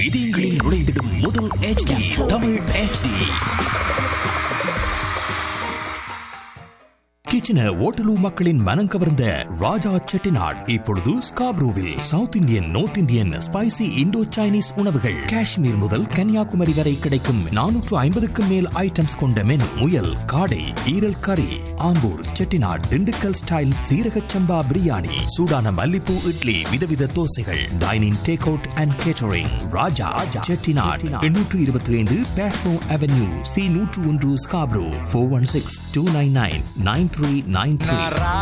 இதயங்களில் நுழைந்திடும் முதல் HD தமிழ் HD கிச்சன ஓட்டலூ மக்களின் மனம் கவர்ந்த ராஜா செட்டிநாட் இப்பொழுது ஸ்காப்ரூவில் south Indian north Indian spicy Indo Chinese உணவுகள் காஷ்மீர் முதல் கன்னியாகுமரி வரை கிடைக்கும் நானூற்று ஐம்பதுக்கும் மேல் ஐட்டம்ஸ் கொண்ட மெனு முயல் காடை ஈரல் கறி ஆம்பூர் செட்டிநாட் திண்டுக்கல் ஸ்டைல் சீரக சம்பா பிரியாணி சூடான மல்லிப்பூ இட்லி விதவித தோசைகள் dining take out and catering Raja Chettinad எண்ணூற்று இருபத்தி ஐந்து பேஸ்மோ அவென்யூ சி நூற்று ஒன்று Scarborough four one six two nine nine nine three nine three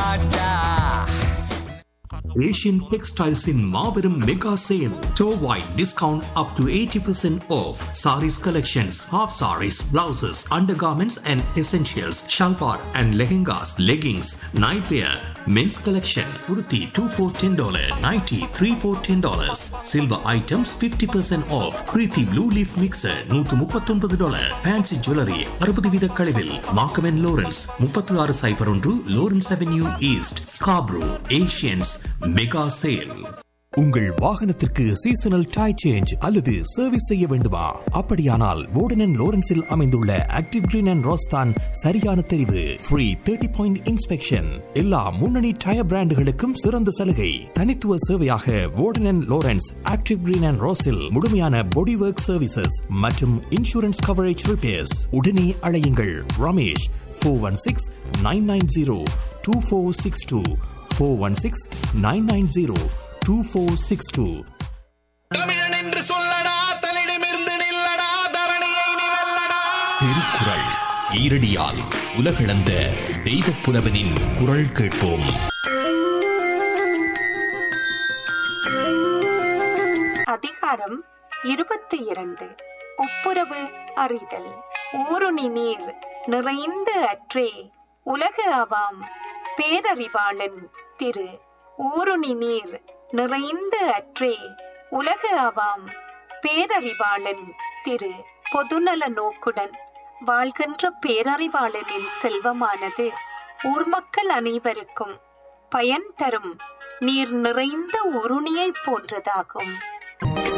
Asian டெக்ஸ்டைல்ஸின் மாபெரும் மெகா சேல் டோ வைட் discount up to eighty percent off saris collections half saris blouses undergarments and essentials shalwar and lehengas leggings nightwear men's collection உடுத்தி two four ten dollar nighty three four ten dollars silver items fifty percent off Preethi blue leaf mixer நூற்று முப்பத்தொன்பது dollar fancy jewellery அறுபது வீத கழிவில் Markham and Lawrence முப்பத்தி ஆறு cipher ஒன்று Lawrence avenue east Scarborough Asians mega sale உங்கள் வாகனத்திற்கு seasonal tyre change அல்லது சர்வீஸ் செய்ய வேண்டுமா அப்படியானால் வோர்டன் லோரன்ஸில் அமைந்துள்ள ஆக்டிவ் கிரீன் அண்ட் ரோஸ்தான் சரியான தெரிவு ஃப்ரீ தேர்ட்டி பாயிண்ட் இன்ஸ்பெக்ஷன் எல்லா முன்னணி டயர் பிராண்டுகளுக்கும் சிறந்த சலுகை தனித்துவ சேவையாக Warden Lawrence Active Green and ரோஸில் முழுமையான பாடி ஒர்க் சர்வீசஸ் மற்றும் இன்சூரன்ஸ் கவரேஜ் ரிப்பேர்ஸ் உடனே அழையுங்கள் Ramesh four one six nine nine zero two four six two four one six nine nine zero two four six two தமிழன் என்று சொல்லடா தலிடமிருந்து நில்லடா தரணியை நீ வெல்லடா திருக்குறள் ஈரடியால் உலகளந்த தெய்வ புலவனின் குரல் கேட்போம் அதிகாரம் இருபத்தி இரண்டு ஒப்புரவு அறிதல் ஊருணி நீர் நிறைந்த அற்றே உலகு ஆவாம் பேரறிவாளன் திரு ஊருணி நீர் நிறைந்த அற்றே உலகு ஆவாம் பேரறிவாளன் திரு பொதுநல நோக்குடன் வாழ்கின்ற பேரறிவாளனின் செல்வமானது ஊர் மக்கள் அனைவருக்கும் பயன் தரும் நீர் நிறைந்த உருணியைப் போன்றதாகும்